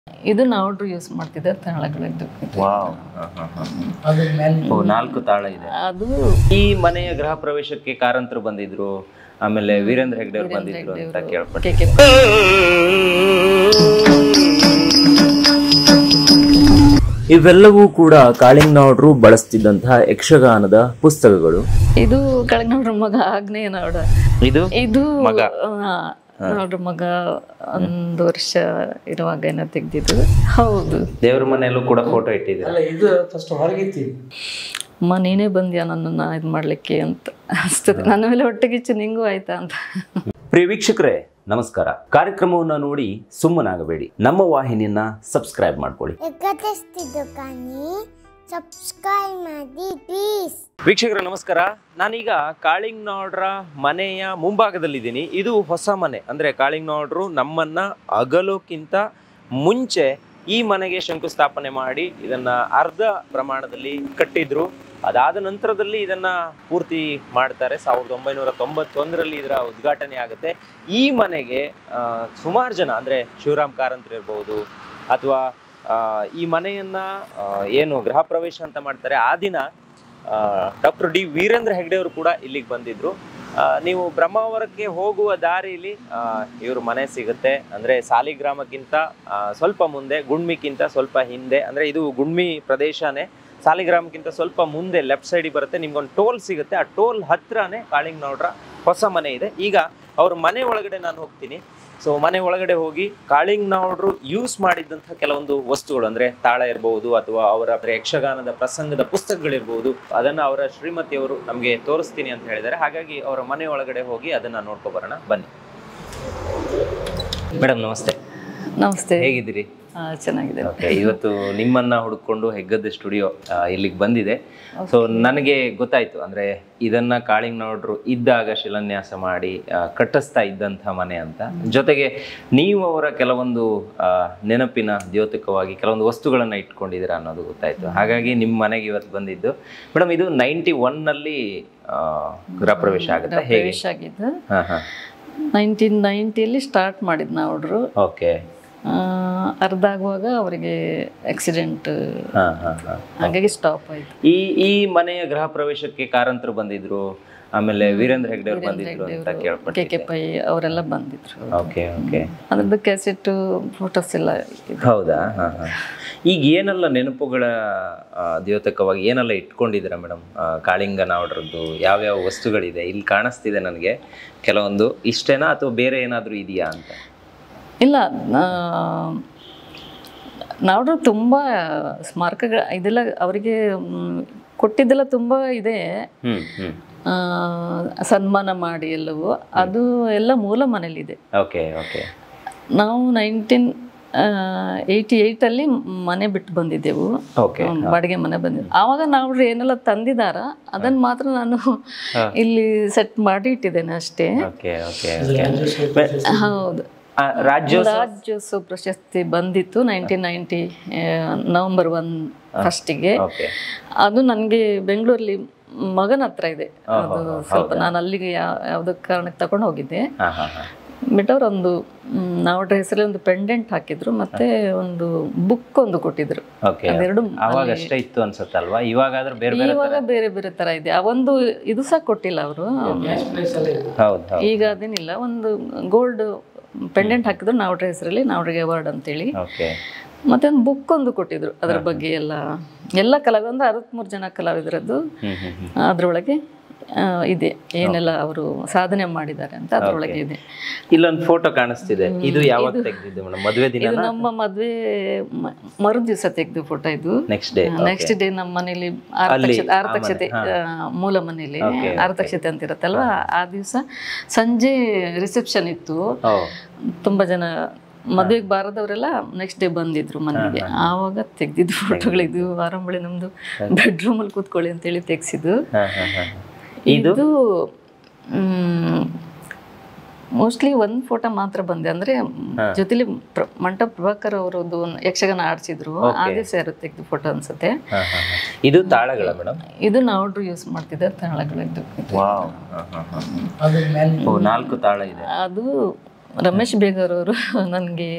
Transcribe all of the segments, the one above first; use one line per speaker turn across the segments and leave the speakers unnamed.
ಇದು ನಾವು ಯೂಸ್ ಮಾಡ್ತಿದ್ದೆ ತಾಳಗಳಿದ್ದು
ವಾವ್
ಅದು ಮೇಲೆ
ಓ ನಾಲ್ಕು ತಾಳ ಇದೆ
ಅದು
ಈ ಮನೆಯ ಗೃಹ ಪ್ರವೇಶಕ್ಕೆ ಕಾರಂತರು ಬಂದಿದ್ರು ಆಮೇಲೆ ವೀರೇಂದ್ರ ಹೆಗ್ಡೆ ಅವ್ರು ಬಂದಿದ್ರು ಅಂತ ಕೇಳ್ಪಟ್ಟೆ
ಕೆ ಕೆ
ಇವೆಲ್ಲವೂ ಕೂಡ ಕಾಳಿಂಗನವರು ಬಳಸ್ತಿದ್ದಂತಹ ಯಕ್ಷಗಾನದ ಪುಸ್ತಕಗಳು
ಇದು ಕೆಳಗ್ನವ್ರ ಮಗ ಆಗ್ನೇಯ ನಾಡ
ಇದು
ಇದು
ಮಗ.
ಆ, ನೋಡ್ರಿ ಮಗ ಒಂದು ವರ್ಷ ಇರುವಾಗ ಏನೋ ತೆಗ್ದಿದ್ದು ಹೌದು
ದೇವ್ರ ಮನೆಯಲ್ಲೂ ಕೂಡ ಫೋಟೋ ಇಟ್ಟಿದ್ದೀರಾ
ಅಲ್ಲ ಇದು ಫಸ್ಟ್ ಹೊರಗಿತ್ತಿ
ಅಮ್ಮ ನೀನೇ ಬಂದ್ಯಾ ನನ್ನನ್ನು ಇದು ಮಾಡ್ಲಿಕ್ಕೆ ಅಂತ ಅನಿಸ್ತದೆ ನನ್ನ ಮೇಲೆ ಹೊಟ್ಟೆಗಿಚ್ಚು ನಿಂಗೂ ಆಯ್ತಾ ಅಂತ
ಪ್ರಿಯ ವೀಕ್ಷಕರೇ ನಮಸ್ಕಾರ ಕಾರ್ಯಕ್ರಮವನ್ನ ನೋಡಿ ಸುಮ್ಮನಾಗಬೇಡಿ ನಮ್ಮ ವಾಹಿನಿಯನ್ನ ಸಬ್ಸ್ಕ್ರೈಬ್ ಮಾಡ್ಕೊಳ್ಳಿ
ಎಕತೆಸ್ತಿದ್ದು ಕಾನಿ ಸಬ್ಸ್ಕ್ರೈಬ್ ಮಾಡಿ ಪ್ಲೀಸ್
ವೀಕ್ಷಕರೇ ನಮಸ್ಕಾರ ನಾನೀಗ ಕಾಳಿಂಗ್ನೌಡ್ರ ಮನೆಯ ಮುಂಭಾಗದಲ್ಲಿದ್ದೀನಿ ಇದು ಹೊಸ ಮನೆ ಅಂದ್ರೆ ಕಾಳಿಂಗ್ನೌಡ್ರು ನಮ್ಮನ್ನ ಅಗಲೋಕ್ಕಿಂತ ಮುಂಚೆ ಈ ಮನೆಗೆ ಶಂಕುಸ್ಥಾಪನೆ ಮಾಡಿ ಇದನ್ನ ಅರ್ಧ ಪ್ರಮಾಣದಲ್ಲಿ ಕಟ್ಟಿದ್ರು ಅದಾದ ನಂತರದಲ್ಲಿ ಇದನ್ನ ಪೂರ್ತಿ ಮಾಡ್ತಾರೆ ಸಾವಿರದ ಒಂಬೈನೂರ ತೊಂಬತ್ತೊಂದರಲ್ಲಿ ಇದರ ಉದ್ಘಾಟನೆ ಆಗುತ್ತೆ ಈ ಮನೆಗೆ ಸುಮಾರು ಜನ ಅಂದ್ರೆ ಶಿವರಾಮ್ ಕಾರಂತರು ಇರ್ಬೋದು ಅಥವಾ ಆ, ಈ ಮನೆಯನ್ನ ಆ, ಏನು ಗೃಹ ಪ್ರವೇಶ ಅಂತ ಮಾಡ್ತಾರೆ ಆ ದಿನ ಡಾಕ್ಟರ್ ಡಿ ವೀರೇಂದ್ರ ಹೆಗ್ಡೆ ಅವರು ಕೂಡ ಇಲ್ಲಿಗೆ ಬಂದಿದ್ರು ಆ, ನೀವು ಬ್ರಹ್ಮಾವರಕ್ಕೆ ಹೋಗುವ ದಾರಿಲಿ ಇವ್ರ ಮನೆ ಸಿಗುತ್ತೆ ಅಂದ್ರೆ ಸಾಲಿಗ್ರಾಮಕ್ಕಿಂತ ಆ, ಸ್ವಲ್ಪ ಮುಂದೆ ಗುಣ್ಮಿಕ್ಕಿಂತ ಸ್ವಲ್ಪ ಹಿಂದೆ ಅಂದ್ರೆ ಇದು ಗುಣ್ಮಿ ಪ್ರದೇಶನೇ ಸಾಲಿಗ್ರಾಮಕ್ಕಿಂತ ಸ್ವಲ್ಪ ಮುಂದೆ ಲೆಫ್ಟ್ ಸೈಡಿಗೆ ಬರುತ್ತೆ ನಿಮ್ಗೊಂದು ಟೋಲ್ ಸಿಗುತ್ತೆ ಆ ಟೋಲ್ ಹತ್ರನೇ ಕಾಳಿಂಗ್ನೌಡ್ರ ಹೊಸ ಮನೆ ಇದೆ ಈಗ ಅವ್ರ ಮನೆ ಒಳಗಡೆ ನಾನು ಹೋಗ್ತೀನಿ ಸೊ ಮನೆ ಒಳಗಡೆ ಹೋಗಿ ಕಾಳಿಂಗ್ನೌಡ್ರು ಯೂಸ್ ಮಾಡಿದಂತಹ ಕೆಲವೊಂದು ವಸ್ತುಗಳು ಅಂದ್ರೆ ತಾಳ ಇರಬಹುದು ಅಥವಾ ಅವರ ಯಕ್ಷಗಾನದ ಪ್ರಸಂಗದ ಪುಸ್ತಕಗಳಿರ್ಬಹುದು ಅದನ್ನ ಅವರ ಶ್ರೀಮತಿಯವರು ನಮಗೆ ತೋರಿಸ್ತೀನಿ ಅಂತ ಹೇಳಿದ್ದಾರೆ ಹಾಗಾಗಿ ಅವರ ಮನೆ ಒಳಗಡೆ ಹೋಗಿ ಅದನ್ನ ನೋಡ್ಕೊ ಬರೋಣ ಬನ್ನಿ ಮೇಡಮ್ ನಮಸ್ತೆ
ನಮಸ್ತೆ
ಹೇಗಿದ್ದೀರಿ
ಆ, ಚೆನ್ನಾಗಿದೆ
ಓಕೆ ಇವತ್ತು ನಿಮ್ಮನ್ನ ಹುಡುಕೊಂಡು ಹೆಗ್ಗದ್ದೆ ಸ್ಟುಡಿಯೋ ಇಲ್ಲಿಗೆ ಬಂದಿದೆ ಸೊ ನನಗೆ ಗೊತ್ತಾಯ್ತು ಅಂದ್ರೆ ಇದನ್ನ ಕಾಳಿಂಗ್ನೌಡ್ರು ಇದ್ದಾಗ ಶಿಲಾನ್ಯಾಸ ಮಾಡಿ ಆ, ಕಟ್ಟಿಸ್ತಾ ಇದ್ದಂಥ ಮನೆ ಅಂತ ಜೊತೆಗೆ ನೀವು ಅವರ ಕೆಲವೊಂದು ಆ, ನೆನಪಿನ ದ್ಯೋತಕವಾಗಿ ಕೆಲವೊಂದು ವಸ್ತುಗಳನ್ನ ಇಟ್ಕೊಂಡಿದ್ದೀರಾ ಅನ್ನೋದು ಗೊತ್ತಾಯ್ತು ಹಾಗಾಗಿ ನಿಮ್ಮ ಮನೆಗೆ ಇವತ್ತು ಬಂದಿದ್ದು ಮೇಡಮ್ ಇದು ನೈಂಟಿ ಒನ್ನಲ್ಲಿ ಗೃಹ ಪ್ರವೇಶ ಆಗುತ್ತೆ ಹೇಗೆ
ಪ್ರವೇಶ ಆಗಿದ್ದು
ಹಾ ಹಾ
ನೈನ್ಟೀನ್ ನೈಂಟಿಯಲ್ಲಿ ಸ್ಟಾರ್ಟ್ ಮಾಡಿದ್ ನಾವ್ರು
ಓಕೆ
ಅರ್ಧ ಆಗುವಾಗ ಅವರಿಗೆ ಆಕ್ಸಿಡೆಂಟ್
ಹಾ ಹಾ ಹಾ
ಹಾಗಾಗಿ ಸ್ಟಾಪ್ ಆಯ್ತು
ಈ ಈ ಮನೆಯ ಗೃಹ ಪ್ರವೇಶಕ್ಕೆ ಕಾರಂತರು ಬಂದಿದ್ರು ಆಮೇಲೆ ವೀರೇಂದ್ರ ಹೆಗ್ಡೆ ಅವ್ರು ಬಂದಿದ್ರು ಅಂತ
ಕೆ
ಕೇಳ್ಪಟ್ಟೆ
ಕೆ ಪೈ ಅವರೆಲ್ಲ ಬಂದಿದ್ರು
ಓಕೆ ಓಕೆ
ಅದ್ರದ್ದು ಕ್ಯಾಸೆಟ್ ಫೋಟೋಸ್ ಎಲ್ಲ ಇದೆ.
ಹೌದಾ ಹಾ ಹಾ ಈಗ ಏನೆಲ್ಲ ನೆನಪುಗಳ ಆ, ದ್ಯೋತಕವಾಗಿ ಏನೆಲ್ಲ ಇಟ್ಕೊಂಡಿದ್ದೀರಾ ಮೇಡಮ್ ಕಾಳಿಂಗನವಡ್ರದ್ದು ಯಾವ್ಯಾವ ವಸ್ತುಗಳಿದೆ ಇಲ್ಲಿ ಕಾಣಿಸ್ತಿದೆ ನನಗೆ ಕೆಲವೊಂದು ಇಷ್ಟೇನಾ ಅಥವಾ ಬೇರೆ ಏನಾದರೂ ಇದೆಯಾ ಅಂತ
ಇಲ್ಲ ನಾವು ತುಂಬ ಸ್ಮಾರಕಗಳ ಇದೆಲ್ಲ ಅವರಿಗೆ ಮ್, ಕೊಟ್ಟಿದ್ದೆಲ್ಲ ತುಂಬ ಇದೆ
ಹ್ಮ್ ಹ್ಮ್
ಆ, ಸನ್ಮಾನ ಮಾಡಿ ಎಲ್ಲವೂ ಅದು ಎಲ್ಲ ಮೂಲ ಮನೇಲಿದೆ
ಓಕೆ ಓಕೆ
ನಾವು ನೈನ್ಟೀನ್ ಏಯ್ಟಿ ಏಯ್ಟಲ್ಲಿ ಮನೆ ಬಿಟ್ಟು ಬಂದಿದ್ದೆವು
ಓಕೆ
ಹ್ಮ್, ಬಾಡಿಗೆ ಮನೆ ಬಂದಿದ್ದು ಆವಾಗ ನಾವು ಏನೆಲ್ಲ ತಂದಿದಾರ ಅದನ್ನ ಮಾತ್ರ ನಾನು ಇಲ್ಲಿ ಸೆಟ್ ಮಾಡಿ ಇಟ್ಟಿದ್ದೇನೆ ಅಷ್ಟೇ
ಓಕೆ ಓಕೆ ಓಕೆ
ಹೌದು
ರಾಜ್ಯೋತ್ಸವ
ರಾಜ್ಯೋತ್ಸವ ಪ್ರಶಸ್ತಿ ಬಂದಿತ್ತು ನೈನ್ಟೀನ್ ನೈಂಟಿ ನವೆಂಬರ್ ಒನ್ ಫಸ್ಟಿಗೆ
ಓಕೆ
ಅದು ನನಗೆ ಬೆಂಗಳೂರಲ್ಲಿ ಮಗನ ಹತ್ರ ಇದೆ ಅದು ಸ್ವಲ್ಪ ನಾನು ಅಲ್ಲಿಗೆ ಯಾ- ಯಾವುದೋ ಕಾರಣಕ್ಕೆ ತಗೊಂಡು ಹೋಗಿದ್ದೆ
ಹಾ ಹಾ ಹಾ
ಬಟ್ ಅವ್ರು ಒಂದು ನಾವಡ್ರ ಹೆಸರಲ್ಲಿ ಒಂದು ಪೆಂಡೆಂಟ್ ಹಾಕಿದ್ರು ಮತ್ತೆ ಒಂದು ಬುಕ್ ಒಂದು ಕೊಟ್ಟಿದ್ರು
ಓಕೆ
ಅದೆರಡು
ಅವಾಗ ಅಷ್ಟೇ ಇತ್ತು ಅನ್ಸುತ್ತಲ್ವಾ ಇವಾಗಾದ್ರೆ ಬೇರೆ ಬೇರೆ
ಇವಾಗ ಬೇರೆ ಬೇರೆ ತರ ಇದೆ ಆ ಒಂದು ಇದು ಸಹ ಕೊಟ್ಟಿಲ್ಲ ಅವರು
ಪ್ಲೇಸ್ ಎಲ್ಲ ಇದೆ
ಹೌದು ಹೌದು
ಈಗ ಅದೇನಿಲ್ಲ ಒಂದು ಗೋಲ್ಡ್ ಪೆಂಡೆಂಟ್ ಹಾಕಿದ್ರು ನಾವಡ್ರ ಹೆಸರಲ್ಲಿ ನಾವಡ್ರಿಗೆ ಅವಾರ್ಡ್ ಅಂತೇಳಿ
ಓಕೆ
ಮತ್ತೆ ಒಂದು ಬುಕ್ ಒಂದು ಕೊಟ್ಟಿದ್ರು ಅದ್ರ ಬಗ್ಗೆ ಎಲ್ಲ ಎಲ್ಲ ಕಲಾವಿದ ಅಂದ್ರೆ ಅರವತ್ಮೂರು ಜನ ಕಲಾವಿದರದ್ದು
ಹ್ಮ್ ಹ್ಮ್ ಹ್ಮ್
ಅದ್ರೊಳಗೆ ಆ, ಇದೆ ಏನೆಲ್ಲ ಅವರು ಸಾಧನೆ ಮಾಡಿದ್ದಾರೆ ಅಂತ ಅದ್ರೊಳಗೆ ಇದೆ
ಇಲ್ಲೊಂದು ಫೋಟೋ ಕಾಣಿಸ್ತಿದೆ ಇದು ಯಾವಾಗ ತೆಗ್ದಿದ್ದು ಮೇಡಮ್ ಮದುವೆ ದಿನ
ಇದು ನಮ್ಮ ಮದ್ವೆ ಮ- ಮರು ದಿವಸ ತೆಗೆದು ಫೋಟೋ ಇದು
ನೆಕ್ಸ್ಟ್ ಡೇ
ನೆಕ್ಸ್ಟ್ ಡೇ ನಮ್ಮ ಮನೇಲಿ ಆರ್ತಕ್ಷತೆ ಆರ್ತಕ್ಷತೆ ಆ, ಮೂಲ ಮನೇಲಿ ಆರ್ತಕ್ಷತೆ ಅಂತ ಇರುತ್ತಲ್ವಾ ಆ ದಿವಸ ಸಂಜೆ ರಿಸೆಪ್ಷನ್ ಇತ್ತು
ಓ
ತುಂಬಾ ಜನ ಮದುವೆಗೆ ಬಾರದವರೆಲ್ಲ ನೆಕ್ಸ್ಟ್ ಡೇ ಬಂದಿದ್ರು ಮನೆಗೆ ಆವಾಗ ತೆಗ್ದಿದ್ದು ಫೋಟೋಗಳಿದ್ದು ಆರಂಭಳಿ ನಮ್ದು ಬೆಡ್ರೂಮ್ ಅಲ್ಲಿ ಕೂತ್ಕೊಳ್ಳಿ ಅಂತೇಳಿ ತೆಗ್ಸಿದ್ದು
ಹಾ ಹಾ ಹಾ
ಇದು ಮೋಸ್ಟ್ಲಿ ಒಂದ್ ಫೋಟೋ ಮಾತ್ರ ಬಂದೆ ಅಂದ್ರೆ ಜೊತೆಲಿ ಪ್ರ- ಮಂಟಪ ಪ್ರಭಾಕರ್ ಅವರದ್ದು ಒಂದು ಯಕ್ಷಗಾನ ಆಡ್ಸಿದ್ರು ಆ ದಿವಸ ಯಾರು ತೆಗ್ದು ಫೋಟೋ ಅನ್ಸುತ್ತೆ
ಹಾ ಹಾ ಹಾ. ಇದು ತಾಳಗಳ ಮೇಡಮ್
ಇದು ನಾವು ಯೂಸ್ ಮಾಡ್ತಿದ್ದೆ ತಾಳಗಳಿದ್ದು
ವಾವ್ ಹಾ ಹಾ ಹಾ
ಅದು ಮೇಲೆ
ಓ ನಾಲ್ಕು ತಾಳ ಇದೆ
ಅದು ರಮೇಶ್ ಬೇಗರ್ ಅವರು ನನಗೆ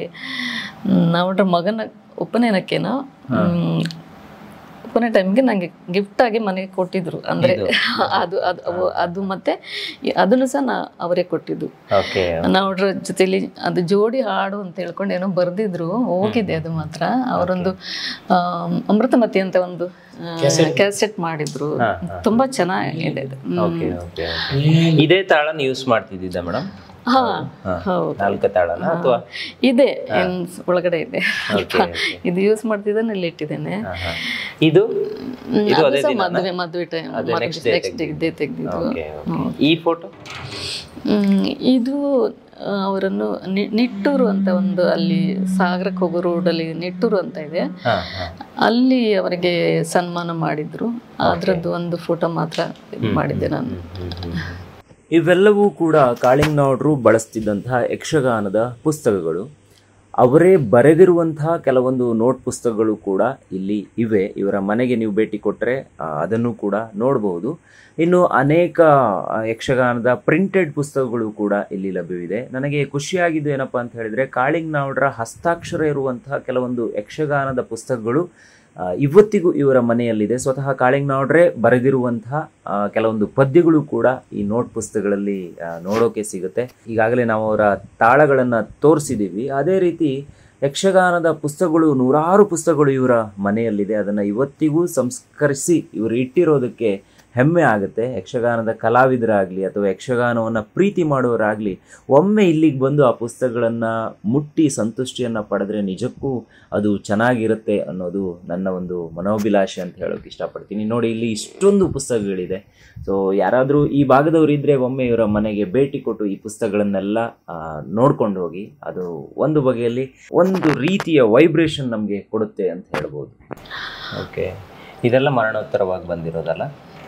ಅವರ ಮಗನ ಉಪನಯನಕ್ಕೇನೋ ಮ್, ಉಪನಯನ ಟೈಮ್ಗೆ ನನಗೆ ಗಿಫ್ಟ್ ಆಗಿ ಮನೆಗೆ ಕೊಟ್ಟಿದ್ರು ಅಂದ್ರೆ ಅದು ಅದು ಅವು- ಅದು ಮತ್ತೆ ಈ- ಅದನ್ನು ಸಹ ನಾ ಅವರೇ ಕೊಟ್ಟಿದ್ದು
ಓಕೆ
ನಾವು ಅವ್ರ ಜೊತೆಲಿ ಅದು ಜೋಡಿ ಹಾಡು ಅಂತ ಹೇಳ್ಕೊಂಡು ಏನೋ ಬರ್ದಿದ್ರು ಹೋಗಿದೆ ಅದು ಮಾತ್ರ ಅವರೊಂದು ಆಮ್, ಅಮೃತಮತಿ ಅಂತ ಒಂದು ಕ್ಯಾಸೆಟ್ ಮಾಡಿದ್ರು ತುಂಬಾ ಚೆನ್ನಾಗಿದೆ ಅದು. ಹ್ಮ್.
ಓಕೆ ಓಕೆ ಇದೇ ತಾಳನ ಯೂಸ್ ಮಾಡ್ತಿದ್ದಿದ್ದ ಮೇಡಮ್
ಹಾ ಹೌದು
ನಾಲ್ಕು ತಾಳನ ಅಥವಾ
ಇದೆ ಏನ್ ಒಳಗಡೆ ಇದೆ
ಓಕೆ
ಇದು ಯೂಸ್ ಮಾಡ್ತಿದ್ದೇನೆ ಇಲ್ಲಿ ಇಟ್ಟಿದ್ದೇನೆ
ಇದು
ಹ್ಮ್,
ಇದು
ಅದು
ಅದೇ
ಸಹ
ದಿನನಾ?
ಮದುವೆ ಮದುವೆ ಟೈಮ್
ಅದೇ next day
ನೆಕ್ಸ್ಟ್ ಇದೇ ತೆಗ್ದಿದ್ದು
ಓಕೆ ಈ ಫೋಟೋ
ಹ್ಮ್, ಇದು ಆ, ಅವರನ್ನು ನಿ- ನಿಟ್ಟೂರು ಅಂತ ಒಂದು ಅಲ್ಲಿ ಸಾಗರಕ್ಕೆ ಹೋಗೋ ರೋಡಲ್ಲಿ ನಿಟ್ಟೂರು ಅಂತ ಇದೆ
ಹಾ ಹಾ
ಅಲ್ಲಿ ಅವರಿಗೆ ಸನ್ಮಾನ ಮಾಡಿದ್ರು ಅದರದ್ದು ಒಂದು ಫೋಟೋ ಮಾತ್ರ ಇದು ಮಾಡಿದ್ದೆ ನಾನು
ಇವೆಲ್ಲವೂ ಕೂಡ ಕಾಳಿಂಗನವರು ಬಳಸ್ತಿದ್ದಂತಹ ಯಕ್ಷಗಾನದ ಪುಸ್ತಕಗಳು ಅವರೇ ಬರೆದಿರುವಂತಹ ಕೆಲವೊಂದು ನೋಟ್ ಪುಸ್ತಕಗಳು ಕೂಡ ಇಲ್ಲಿ ಇವೆ ಇವರ ಮನೆಗೆ ನೀವು ಭೇಟಿ ಕೊಟ್ಟರೆ ಅದನ್ನು ಕೂಡ ನೋಡಬಹುದು ಇನ್ನು ಅನೇಕ ಆ, ಯಕ್ಷಗಾನದ ಪ್ರಿಂಟೆಡ್ ಪುಸ್ತಕಗಳು ಕೂಡ ಇಲ್ಲಿ ಲಭ್ಯವಿದೆ ನನಗೆ ಖುಷಿಯಾಗಿದ್ದು ಏನಪ್ಪಾ ಅಂತ ಹೇಳಿದ್ರೆ ಕಾಳಿಂಗನವರ ಹಸ್ತಾಕ್ಷರ ಇರುವಂತಹ ಕೆಲವೊಂದು ಯಕ್ಷಗಾನದ ಪುಸ್ತಕಗಳು ಆ, ಇವತ್ತಿಗೂ ಇವರ ಮನೆಯಲ್ಲಿದೆ ಸ್ವತಃ ಕಾಳಿಂಗನವರೇ ಬರೆದಿರುವಂತಹ ಆ, ಕೆಲವೊಂದು ಪದ್ಯಗಳು ಕೂಡ ಈ ನೋಟ್ ಪುಸ್ತಕಗಳಲ್ಲಿ ಆ, ನೋಡೋಕೆ ಸಿಗುತ್ತೆ ಈಗಾಗಲೇ ನಾವು ಅವರ ತಾಳಗಳನ್ನು ತೋರಿಸಿದ್ದೀವಿ ಅದೇ ರೀತಿ ಯಕ್ಷಗಾನದ ಪುಸ್ತಕಗಳು ನೂರಾರು ಪುಸ್ತಕಗಳು ಇವರ ಮನೆಯಲ್ಲಿದೆ ಅದನ್ನು ಇವತ್ತಿಗೂ ಸಂಸ್ಕರಿಸಿ ಇವರು ಇಟ್ಟಿರೋದಕ್ಕೆ ಹೆಮ್ಮೆ ಆಗುತ್ತೆ ಯಕ್ಷಗಾನದ ಕಲಾವಿದರಾಗಲಿ ಅಥವಾ ಯಕ್ಷಗಾನವನ್ನು ಪ್ರೀತಿ ಮಾಡೋರಾಗಲಿ ಒಮ್ಮೆ ಇಲ್ಲಿಗೆ ಬಂದು ಆ ಪುಸ್ತಕಗಳನ್ನು ಮುಟ್ಟಿ ಸಂತುಷ್ಟಿಯನ್ನು ಪಡೆದ್ರೆ ನಿಜಕ್ಕೂ ಅದು ಚೆನ್ನಾಗಿರುತ್ತೆ ಅನ್ನೋದು ನನ್ನ ಒಂದು ಮನೋಭಿಲಾಷೆ ಅಂತ ಹೇಳೋಕೆ ಇಷ್ಟಪಡ್ತೀನಿ ನೋಡಿ ಇಲ್ಲಿ ಇಷ್ಟೊಂದು ಪುಸ್ತಕಗಳಿದೆ ಸೊ ಯಾರಾದರೂ ಈ ಭಾಗದವರು ಇದ್ದರೆ ಒಮ್ಮೆ ಇವರ ಮನೆಗೆ ಭೇಟಿ ಕೊಟ್ಟು ಈ ಪುಸ್ತಕಗಳನ್ನೆಲ್ಲ ಆ, ನೋಡ್ಕೊಂಡು ಹೋಗಿ ಅದು ಒಂದು ಬಗೆಯಲ್ಲಿ ಒಂದು ರೀತಿಯ ವೈಬ್ರೇಷನ್ ನಮಗೆ ಕೊಡುತ್ತೆ ಅಂತ ಹೇಳ್ಬೋದು ಓಕೆ ಇದೆಲ್ಲ ಮರಣೋತ್ತರವಾಗಿ ಬಂದಿರೋದಲ್ಲ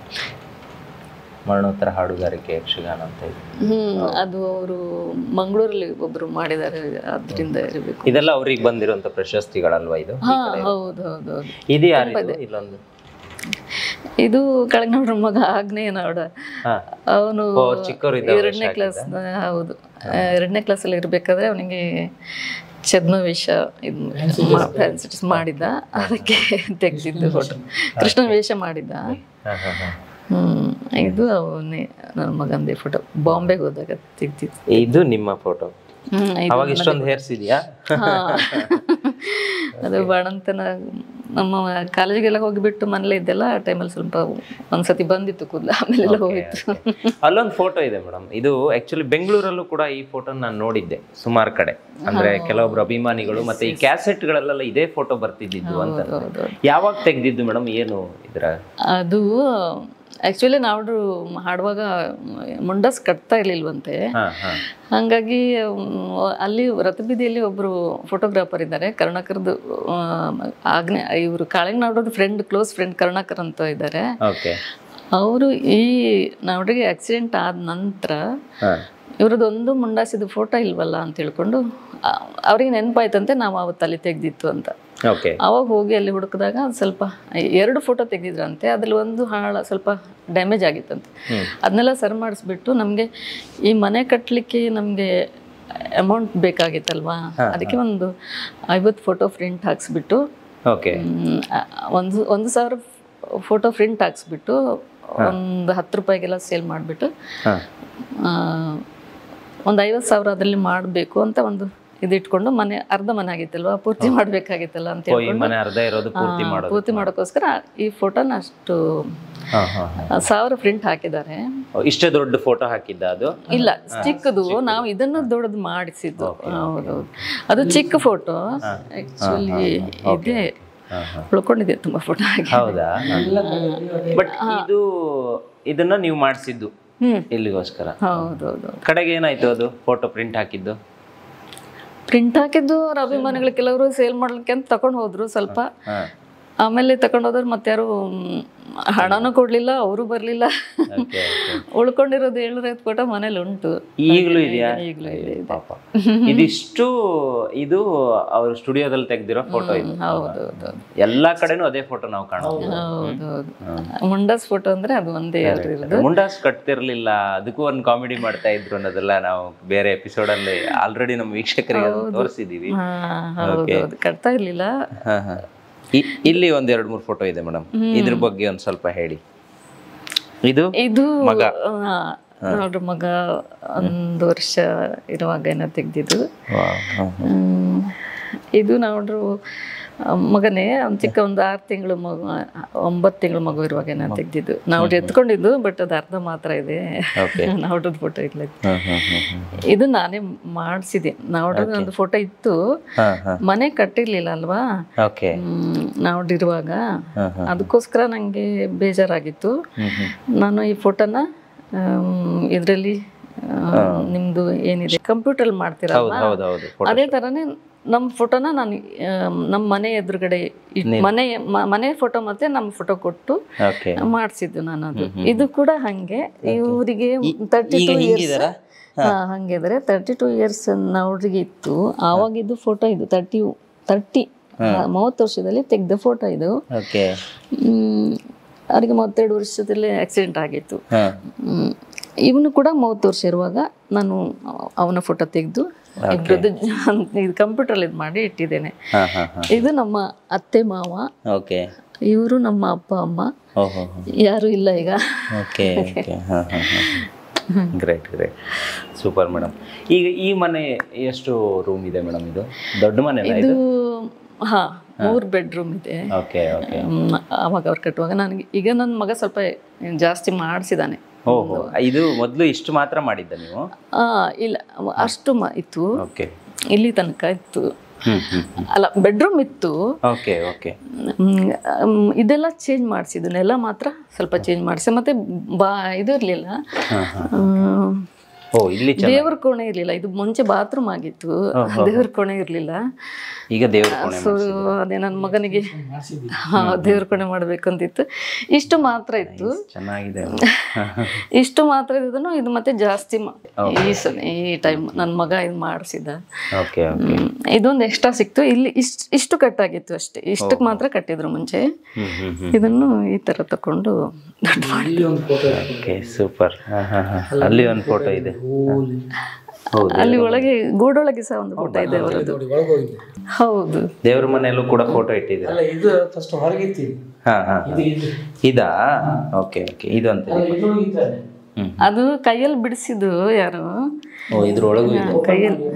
ಮರಣೋತ್ತರ ಹಾಡುಗಾರಿಕೆ ಯಕ್ಷಗಾನ ಅಂತ ಇದೆ
ಹ್ಮ್ ಅದು ಅವರು ಮಂಗಳೂರಲ್ಲಿ ಒಬ್ರು ಮಾಡಿದ್ದಾರೆ ಅದರಿಂದ ಇರಬೇಕು
ಇದೆಲ್ಲ ಅವ್ರಿಗೆ ಬಂದಿರುವಂತ ಪ್ರಶಸ್ತಿಗಳಲ್ವಾ ಇದು
ಹಾ ಹೌದು ಹೌದು ಹೌದು
ಇದು ಯಾರಿದು ಇಲ್ಲೊಂದು
ಇದು ಕೆಳಗ್ನೋಡ್ರ ಮಗ ಆಗ್ನೇಯ ನೋಡ
ಹಾ
ಅವನು
ಓ, ಚಿಕ್ಕವರಿದ್ದಾಗ
ಎರಡನೇ ಕ್ಲಾಸ್ ಹೌದು ಎರಡನೇ ಕ್ಲಾಸಲ್ಲಿ ಇರಬೇಕಾದ್ರೆ ಅವನಿಗೆ ಛದ್ಮವೇಷ ಇದು ಫ್ಯಾನ್ಸಿಟಿಸ್ ಮಾಡಿದ್ದ ಅದಕ್ಕೆ ತೆಗ್ದಿದ್ದು ಫೋಟೋ ಕೃಷ್ಣ ವೇಷ ಮಾಡಿದ್ದ
ಹಾ ಹಾ ಹಾ
ಹ್ಮ್ ಇದು ಅವನೇ ನನ್ನ ಮಗಂದೇ ಫೋಟೋ ಬಾಂಬೆಗೆ ಹೋದಾಗ ತೆಗ್ದಿದ್ದು
ಇದು ನಿಮ್ಮ ಫೋಟೋ
ಹ್ಮ್ ಇದು
ಅವಾಗ ಇಷ್ಟೊಂದು ಹೇರ್ಸ್ ಇದೆಯಾ
ಹಾ. ಅದು ಬಾಣಂತನ ನಮ್ಮ ಕಾಲೇಜಿಗೆಲ್ಲ ಹೋಗಿಬಿಟ್ಟು ಮನೇಲೆ ಇದ್ದೆಲ್ಲ ಆ ಟೈಮಲ್ಲಿ ಸ್ವಲ್ಪ ಒಂದ್ಸತಿ ಬಂದಿತ್ತು ಕೂದಲು ಆಮೇಲೆಲ್ಲ ಹೋಗಿತ್ತು
ಅಲ್ಲೊಂದು ಫೋಟೋ ಇದೆ ಮೇಡಮ್ ಇದು ಆಕ್ಚುಲಿ ಬೆಂಗಳೂರಲ್ಲೂ ಕೂಡ ಈ ಫೋಟೋ ನಾನು ನೋಡಿದ್ದೆ ಸುಮಾರು ಕಡೆ ಅಂದ್ರೆ ಕೆಲವೊಬ್ರು ಅಭಿಮಾನಿಗಳು ಮತ್ತೆ ಈ ಕ್ಯಾಸೆಟ್ಗಳಲ್ಲೆಲ್ಲ ಇದೇ ಫೋಟೋ ಬರ್ತಿದ್ದಿದ್ದು ಅಂತ
ಹೌದು.
ಯಾವಾಗ ತೆಗ್ದಿದ್ದು ಮೇಡಮ್ ಏನು ಇದ್ರ
ಅದು ಆ್ಯಕ್ಚುಲಿ ನಾವು ಹಾಡುವಾಗ ಮುಂಡಸ್ ಕಟ್ತಾ ಇರ್ಲಿಲ್ವಂತೆ
ಹಾ ಹಾ
ಹಾಗಾಗಿ ಮ್, ಅಲ್ಲಿ ರಥಬೀದಿಯಲ್ಲಿ ಒಬ್ಬರು ಫೋಟೋಗ್ರಾಫರ್ ಇದ್ದಾರೆ ಕರುಣಾಕರ್ದು ಆ, ಆಗ್ನೇ ಇವರು ಕಾಳಿಂಗನವ್ರದ್ದು ಫ್ರೆಂಡ್ ಕ್ಲೋಸ್ ಫ್ರೆಂಡ್ ಕರುಣಾಕರ್ ಅಂತ ಇದ್ದಾರೆ
ಓಕೆ
ಅವರು ಈ ನಾವ್ರಿಗೆ ಆಕ್ಸಿಡೆಂಟ್ ಆದ ನಂತರ
ಹಾ
ಇವ್ರದ್ದು ಒಂದು ಮುಂಡಾಸಿದ ಫೋಟೋ ಇಲ್ವಲ್ಲ ಅಂತ ಹೇಳ್ಕೊಂಡು ಆ, ಅವ್ರಿಗೆ ನೆನಪಾಯ್ತಂತೆ ನಾವು ಅವತ್ತು ಅಲ್ಲಿ ತೆಗ್ದಿತ್ತು ಅಂತ
ಓಕೆ
ಅವಾಗ ಹೋಗಿ ಅಲ್ಲಿ ಹುಡುಕಿದಾಗ ಸ್ವಲ್ಪ ಎರಡು ಫೋಟೋ ತೆಗೆದಿದ್ರಂತೆ ಅದ್ರಲ್ಲಿ ಒಂದು ಹಾಳ ಸ್ವಲ್ಪ ಡ್ಯಾಮೇಜ್ ಆಗಿತ್ತಂತೆ ಅದನ್ನೆಲ್ಲ ಸರಿ ಮಾಡಿಸ್ಬಿಟ್ಟು ನಮಗೆ ಈ ಮನೆ ಕಟ್ಟಲಿಕ್ಕೆ ನಮಗೆ ಅಮೌಂಟ್ ಬೇಕಾಗಿತ್ತಲ್ವಾ ಅದಕ್ಕೆ ಒಂದು ಐವತ್ತು ಫೋಟೋ ಪ್ರಿಂಟ್ ಹಾಕ್ಸ್ಬಿಟ್ಟು
ಓಕೆ
ಮ್, ಆ, ಒಂದು ಒಂದು ಸಾವಿರ ಫೋಟೋ ಪ್ರಿಂಟ್ ಹಾಕ್ಸ್ಬಿಟ್ಟು ಒಂದು ಹತ್ತು ರೂಪಾಯಿಗೆಲ್ಲ ಸೇಲ್ ಮಾಡಿಬಿಟ್ಟು
ಹಾ
ಒಂದು ಐವತ್ತು ಸಾವಿರ ಅದರಲ್ಲಿ ಮಾಡಬೇಕು ಅಂತ ಒಂದು ಇದಿಟ್ಕೊಂಡು ಮನೆ ಅರ್ಧ ಮನೆ ಆಗಿತ್ತಲ್ವಾ ಪೂರ್ತಿ ಮಾಡಬೇಕಾಗಿತ್ತಲ್ಲ ಅಂತ
ಓ, ಈ
ಹೇಳ್ಕೊಂಡು
ಮನೆ ಅರ್ಧ ಇರೋದು ಪೂರ್ತಿ
ಆ,
ಮಾಡೋದು
ಪೂರ್ತಿ ಮಾಡೋಕ್ಕೋಸ್ಕರ ಈ ಫೋಟೋನ ಅಷ್ಟು
ಹಾ ಹಾ
ಆ, ಸಾವಿರ ಪ್ರಿಂಟ್ ಹಾಕಿದ್ದಾರೆ
ಓ, ಇಷ್ಟೇ ದೊಡ್ಡ ಫೋಟೋ ಹಾಕಿದ್ದ ಅದು
ಇಲ್ಲ ಚಿಕ್ಕದು ನಾವು ಇದನ್ನು ದೊಡ್ಡದು ಮಾಡಿಸಿದ್ದು ಹೌದೌದು ಅದು ಚಿಕ್ಕ ಫೋಟೋ ಆಕ್ಚುಲಿ ಇದೆ
ಹಾ ಹಾ
ಉಳ್ಕೊಂಡಿದೆ ತುಂಬಾ ಫೋಟೋ ಹಾಕಿ
ಹೌದಾ ಬಟ್ ಇದು ಇದನ್ನ ನೀವು ಮಾಡಿಸಿದ್ದು
ಹ್ಮ್
ಇಲ್ಲಿಗೋಸ್ಕರ
ಹೌದೌದು
ಕಡೆಗೆ ಏನಾಯ್ತು ಅದು ಫೋಟೋ ಪ್ರಿಂಟ್ ಹಾಕಿದ್ದು
ಪ್ರಿಂಟ್ ಹಾಕಿದ್ದು ಅವ್ರ ಅಭಿಮಾನಿಗಳು ಕೆಲವರು ಸೇಲ್ ಮಾಡ್ಲಿಕ್ಕೆ ಅಂತ ತಗೊಂಡು ಹೋದ್ರು ಸ್ವಲ್ಪ
ಹಾ
ಆಮೇಲೆ ತಗೊಂಡೋದ್ರೆ ಮತ್ತೆ ಯಾರು ಮ್, ಹಣನೂ ಕೊಡ್ಲಿಲ್ಲ ಅವರು ಬರ್ಲಿಲ್ಲ
ಓಕೆ
ಉಳ್ಕೊಂಡಿರೋದು ಏಳ್ನೂರೈವತ್ತು ಫೋಟೋ ಮನೇಲಿ ಉಂಟು
ಈಗಲೂ ಇದೆಯಾ
ಈಗಲೂ ಇದೆ ಇದೆ.
ಪಾಪ ಇದಿಷ್ಟು ಇದು ಅವ್ರ ಸ್ಟುಡಿಯೋದಲ್ಲಿ ತೆಗ್ದಿರೋ ಫೋಟೋ ಇದು
ಹೌದು ಹೌದು
ಎಲ್ಲಾ ಕಡೆನೂ ಅದೇ ಫೋಟೋ ನಾವು ಕಾಣೋದು
ಹೌದು ಹೌದು ಮುಂಡಾಸ್ ಫೋಟೋ ಅಂದ್ರೆ ಅದು ಒಂದೇ ಅಲ್ರಿ ಇರೋದು
ಮುಂಡಾಸ್ ಕಟ್ತಿರ್ಲಿಲ್ಲ ಅದಕ್ಕೂ ಒಂದು ಕಾಮಿಡಿ ಮಾಡ್ತಾ ಇದ್ರು ಅನ್ನೋದೆಲ್ಲ ನಾವು ಬೇರೆ ಎಪಿಸೋಡ್ ಅಲ್ಲಿ ಆಲ್ರೆಡಿ ನಮ್ಮ ವೀಕ್ಷಕರಿಗೆ ಅದನ್ನ ತೋರಿಸಿದೀವಿ
ಹಾ ಹೌದು ಹೌದು ಕಟ್ತಾ ಇರ್ಲಿಲ್ಲ
ಹಾ ಹಾ ಇ- ಇಲ್ಲಿ ಒಂದ್ ಎರಡ್ ಮೂರ್ ಫೋಟೋ ಇದೆ ಮೇಡಮ್ ಇದ್ರ ಬಗ್ಗೆ ಒಂದ್ ಸ್ವಲ್ಪ ಹೇಳಿ ಇದು
ಇದು
ಮಗ.
ಹಾ, ನೋಡ್ರಿ ಮಗ ಒಂದು ವರ್ಷ ಇರುವಾಗ ಏನೋ ತೆಗ್ದಿದ್ದು
ವಾವ್, ಹಾ, ಹಾ.
ಹ್ಮ್. ಇದು ನೋಡ್ರು ಆ, ಮಗನೇ ಒಂದು ಚಿಕ್ಕ ಒಂದು ಆರು ತಿಂಗಳು ಮಗು ಒಂಬತ್ತು ತಿಂಗಳು ಮಗು ಇರುವಾಗ ಏನೋ ತೆಗ್ದಿದ್ದು ನಾವು ಎತ್ಕೊಂಡಿದ್ದು ಬಟ್ ಅದು ಅರ್ಧ ಮಾತ್ರ ಇದೆ
Okay.
ನಾವ್ರದ್ದು ಫೋಟೋ ಇಲ್ಲ
ಹಾ, ಹಾ, ಹಾ, ಹಾ.
ಇದು ನಾನೇ ಮಾಡಿಸಿದೆ ನಾವ್ರದ್ದು ಒಂದು ಫೋಟೋ ಇತ್ತು
ಹಾ, ಹಾ.
ಮನೆ ಕಟ್ಟಿರ್ಲಿಲ್ಲ ಅಲ್ವಾ
ಓಕೆ
ನಾವ್ಡಿರುವಾಗ
ಹಾ, ಹಾ.
ಅದಕ್ಕೋಸ್ಕರ ನನಗೆ ಬೇಜಾರಾಗಿತ್ತು
ಹ್ಮ್, ಹ್ಮ್.
ನಾನು ಈ ಫೋಟೋನ ಇದರಲ್ಲಿ ನಿಮ್ದು ಏನಿದೆ ಕಂಪ್ಯೂಟರ್
ಹೌದು
ಮಾಡ್ತೀರಲ್ವಾ
ಹೌದು ಹೌದು ಫೋಟೋ
ಅದೇ ತರನೇ ನಮ್ಮ ಫೋಟೋನ ನಾನು ನಮ್ಮ ಮನೆ ಎದುರುಗಡೆ ಇಟ್- ಮನೆ ಮ- ಮನೆ ಫೋಟೋ ಮತ್ತೆ ನಮ್ಮ ಫೋಟೋ ಕೊಟ್ಟು
ಓಕೆ
ಮಾಡಿಸಿದ್ದು ನಾನು ಅದು ಇದು ಕೂಡ ಹಂಗೆ ಇವರಿಗೆ ತರ್ಟಿ
ಈಗ
ಟೂ ಇಯರ್ಸ್
ಹಿಂಗಿದಾರಾ?
ಹಾ ಹಂಗಿದ್ರೆ ತರ್ಟಿ ಟೂ ಇಯರ್ಸ್ ಅವ್ರಿಗೆ ಇತ್ತು ಆವಾಗಿದ್ದು ಫೋಟೋ ಇದು ತರ್ಟಿ ತರ್ಟಿ ಮೂವತ್ತು ವರ್ಷದಲ್ಲಿ ತೆಗೆದ ಫೋಟೋ ಇದು
ಓಕೆ
ಹ್ಮ್, ಅವ್ರಿಗೆ ಮೂವತ್ತೆರಡು ವರ್ಷದಲ್ಲಿ ಆಕ್ಸಿಡೆಂಟ್ ಆಗಿತ್ತು
ಹಾ
ಹ್ಮ್. ಇವನು ಕೂಡ ಮೂವತ್ತು ವರ್ಷ ಇರುವಾಗ ನಾನು ಅವನ ಫೋಟೋ ತೆಗೆದು ಇಬ್ಬರದ್ದು ಇದು ಕಂಪ್ಯೂಟರ್ ಇದು ಮಾಡಿ ಇಟ್ಟಿದ್ದೇನೆ
ಹಾ ಹಾ ಹಾ
ಇದು ನಮ್ಮ ಅತ್ತೆ ಮಾವ
ಓಕೆ
ಇವರು ನಮ್ಮ ಅಪ್ಪ ಅಮ್ಮ
ಓಹೋ
ಯಾರು ಇಲ್ಲ ಈಗ
ಓಕೆ ಓಕೆ ಹಾ ಹಾ ಹಾ ಗ್ರೇಟ್ ಗ್ರೇಟ್ ಸೂಪರ್ ಮೇಡಮ್ ಈಗ ಈ ಮನೆ ಎಷ್ಟು ರೂಮ್ ಇದೆ ಮೇಡಮ್ ಇದು ದೊಡ್ಡ ಮನೆ
ಇದು ಹಾ ಮೂರು ಬೆಡ್ರೂಮ್ ಇದೆ
ಓಕೆ ಓಕೆ
ಹ್ಮ್, ಅವಾಗ ಅವ್ರು ಕಟ್ಟುವಾಗ ನನಗೆ ಈಗ ನನ್ನ ಮಗ ಸ್ವಲ್ಪ ಜಾಸ್ತಿ ಮಾಡಿಸಿದಾನೆ
ಓಹೋ ಇದು ಮೊದಲು ಇಷ್ಟು ಮಾತ್ರ ಮಾಡಿದ್ದ ನೀವು
ಆ, ಇಲ್ಲ ಅಷ್ಟು ಮ ಇತ್ತು
ಓಕೆ
ಇಲ್ಲಿ ತನಕ ಇತ್ತು
ಹ್ಮ್ ಹ್ಮ್
ಅಲ್ಲ ಬೆಡ್ರೂಮ್ ಇತ್ತು
ಓಕೆ ಓಕೆ
ಹ್ಮ್, ಹ್ಮ್, ಇದೆಲ್ಲ ಚೇಂಜ್ ಮಾಡಿಸಿದ್ದು ನೆಲ ಮಾತ್ರ ಸ್ವಲ್ಪ ಚೇಂಜ್ ಮಾಡಿಸಿ ಮತ್ತೆ ಬಾ ಇದು ಇರಲಿಲ್ಲ
ಹಾ ಹಾ ಓ ಇಲ್ಲಿ ಚೆನ್ನ
ದೇವ್ರ ಕೋಣೆ ಇರಲಿಲ್ಲ ಇದು ಮುಂಚೆ ಬಾತ್ರೂಮ್ ಆಗಿತ್ತು ದೇವ್ರ ಕೋಣೆ ಇರಲಿಲ್ಲ
ಈಗ ದೇವ್ರ ಕೋಣೆ
ಸೊ ಅದೇ ನನ್ನ ಮಗನಿಗೆ ಹಾ ದೇವ್ರ ಕೋಣೆ ಮಾಡಬೇಕು ಅಂತಿತ್ತು ಇಷ್ಟು ಮಾತ್ರ ಇತ್ತು
ಚೆನ್ನಾಗಿದೆ
ಇಷ್ಟು ಮಾತ್ರ ಇದ್ದನು ಇದು ಮತ್ತೆ ಜಾಸ್ತಿ ಮಾ- ಈ ಸಲ ಈ ಟೈಮ್ ನನ್ನ ಮಗ ಇದು ಮಾಡಿಸಿದ
ಓಕೆ ಓಕೆ
ಇದೊಂದು ಎಕ್ಸ್ಟ್ರಾ ಸಿಕ್ತು ಇಲ್ಲಿ ಇಷ್ಟು ಇಷ್ಟು ಕಟ್ಟಾಗಿತ್ತು ಅಷ್ಟೇ ಇಷ್ಟಕ್ಕೆ ಮಾತ್ರ ಕಟ್ಟಿದ್ರು ಮುಂಚೆ
ಹ್ಮ್ ಹ್ಮ್ ಹ್ಮ್
ಇದನ್ನು ಈ ತರ ತಕೊಂಡು ದೊಡ್ಡ ಮಾಡಿ
ಇಲ್ಲಿ ಒಂದು ಫೋಟೋ
ಓಕೆ ಸೂಪರ್ ಹಾ ಹಾ ಹಾ ಅಲ್ಲಿ ಒಂದು ಫೋಟೋ ಇದೆ ಹೌದು
ಅಲ್ಲಿ ಒಳಗೆ ಗೂಡೊಳಗೆ ಸಹ ಒಂದು ಫೋಟೋ ಇದೆ ಅವರದ್ದು
ನೋಡಿ ಒಳಗೆ ಹೋಗಿದೆ
ಹೌದು
ದೇವ್ರ ಮನೆಯಲ್ಲೂ ಕೂಡ ಫೋಟೋ ಇಟ್ಟಿದ್ದೀರಾ
ಅಲ್ಲ ಇದು ಫಸ್ಟ್ ಹೊರಗಿತ್ತು ಇದು.
ಹಾ ಹಾ
ಇದು ಇದು
ಇದಾ ಓಕೆ ಓಕೆ ಇದು ಅಂತ
ಅಲ್ಲ ಇದ್ರೊಳಗೆ ಇದ್ದಾನೆ
ಹ್ಮ್
ಅದು ಕೈಯಲ್ಲಿ ಬಿಡಿಸಿದ್ದು ಯಾರು
ಓ ಇದ್ರೊಳಗೂ ಇದೆ
ಕೈಯಲ್ಲಿ